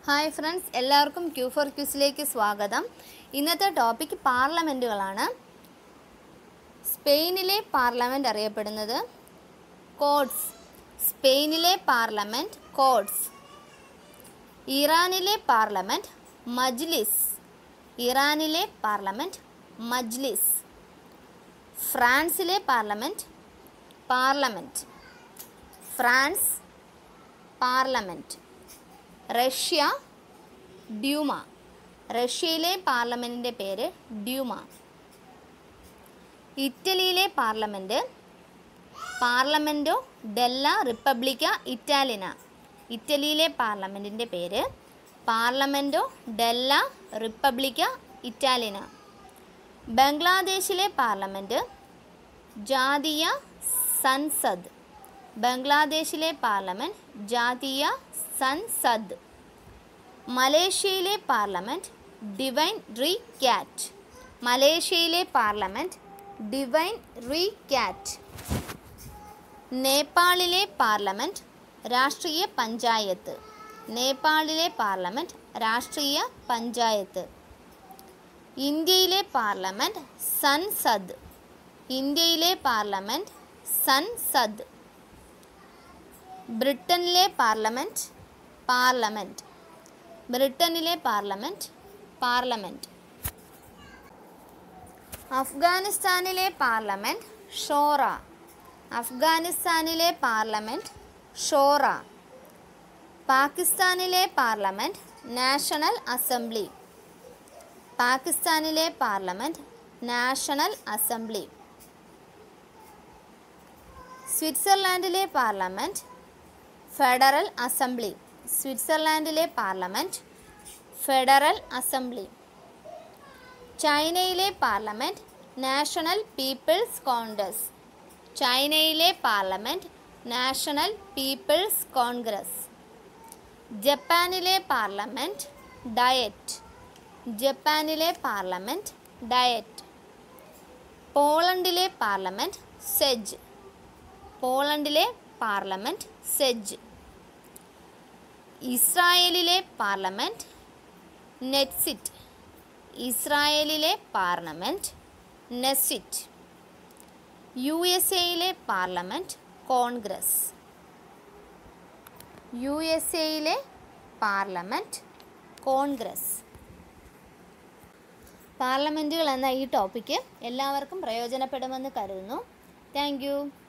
hi friends എല്ലാവർക്കും Q for ക്യൂസിലേക്ക് സ്വാഗതം ഇന്നത്തെ ടോപ്പിക് പാർലമെൻറ്റുകളാണ് സ്പെയിനിലെ പാർലമെൻറ്റ് അറിയപ്പെടുന്നത് കോഡ്സ് സ്പെയിനിലെ പാർലമെൻറ്റ് കോഡ്സ് ഇറാനിലെ പാർലമെൻറ്റ് മജ്ലിസ് ഇറാനിലെ പാർലമെൻറ്റ് മജ്ലിസ് ഫ്രാൻസിലെ parliament parliament France parliament Russia Duma റഷ്യയിലെ പാർലമെൻറ്റിൻ്റെ പേര് ഡ്യൂമ ഇറ്റലിയിലെ പാർലമെൻറ്റ് പാർലമെൻറ്റോ ഡെല്ല റിപ്പബ്ലിക്ക ഇറ്റാലിന ഇറ്റലിയിലെ പാർലമെൻറ്റിൻ്റെ പേര് പാർലമെൻറ്റോ ഡെല്ല റിപ്പബ്ലിക്ക ഇറ്റാലിന ബംഗ്ലാദേശിലെ പാർലമെൻറ്റ് ജാതീയ സൻസദ് ബംഗ്ലാദേശിലെ പാർലമെൻറ്റ് ജാതീയ സൻസദ് മലേഷ്യയിലെ പാർലമെൻറ്റ് ഡിവൈൻ റീ ക്യാറ്റ് മലേഷ്യയിലെ പാർലമെൻറ്റ് ഡിവൈൻ റീ ക്യാറ്റ് നേപ്പാളിലെ പാർലമെൻറ്റ് രാഷ്ട്രീയ പഞ്ചായത്ത് നേപ്പാളിലെ പാർലമെൻറ്റ് രാഷ്ട്രീയ പഞ്ചായത്ത് ഇന്ത്യയിലെ പാർലമെൻറ്റ് സൻസദ് ഇന്ത്യയിലെ പാർലമെൻറ്റ് സൻസദ് ബ്രിട്ടനിലെ പാർലമെൻറ്റ് പാർലമെൻറ്റ് ബ്രിട്ടനിലെ പാർലമെൻറ്റ് പാർലമെൻറ്റ് അഫ്ഗാനിസ്ഥാനിലെ പാർലമെൻറ്റ് ഷോറ അഫ്ഗാനിസ്ഥാനിലെ പാർലമെൻറ്റ് ഷോറ പാകിസ്ഥാനിലെ പാർലമെൻറ്റ് നാഷണൽ അസംബ്ലി പാകിസ്ഥാനിലെ പാർലമെൻറ്റ് നാഷണൽ അസംബ്ലി സ്വിറ്റ്സർലാൻഡിലെ പാർലമെൻറ്റ് ഫെഡറൽ അസംബ്ലി സ്വിറ്റ്സർലാൻഡിലെ പാർലമെൻറ്റ് ഫെഡറൽ അസംബ്ലി ചൈനയിലെ പാർലമെൻറ്റ് നാഷണൽ പീപ്പിൾസ് കോൺഗ്രസ് ചൈനയിലെ പാർലമെൻറ്റ് നാഷണൽ പീപ്പിൾസ് കോൺഗ്രസ് ജപ്പാനിലെ പാർലമെൻറ്റ് ഡയറ്റ് ജപ്പാനിലെ പാർലമെൻറ്റ് ഡയറ്റ് പോളണ്ടിലെ പാർലമെൻറ്റ് സെജ് പോളണ്ടിലെ പാർലമെൻറ്റ് സെജ് ഇസ്രായേലിലെ പാർലമെൻറ്റ് നെറ്റ്സിറ്റ് ഇസ്രായേലിലെ പാർലമെൻറ്റ് നെസിറ്റ് യു എസ് എയിലെ പാർലമെൻറ്റ് കോൺഗ്രസ് യു എസ് എയിലെ പാർലമെൻറ്റ് കോൺഗ്രസ് പാർലമെൻറ്റുകൾ എന്ന ഈ ടോപ്പിക്ക് എല്ലാവർക്കും പ്രയോജനപ്പെടുമെന്ന് കരുതുന്നു താങ്ക്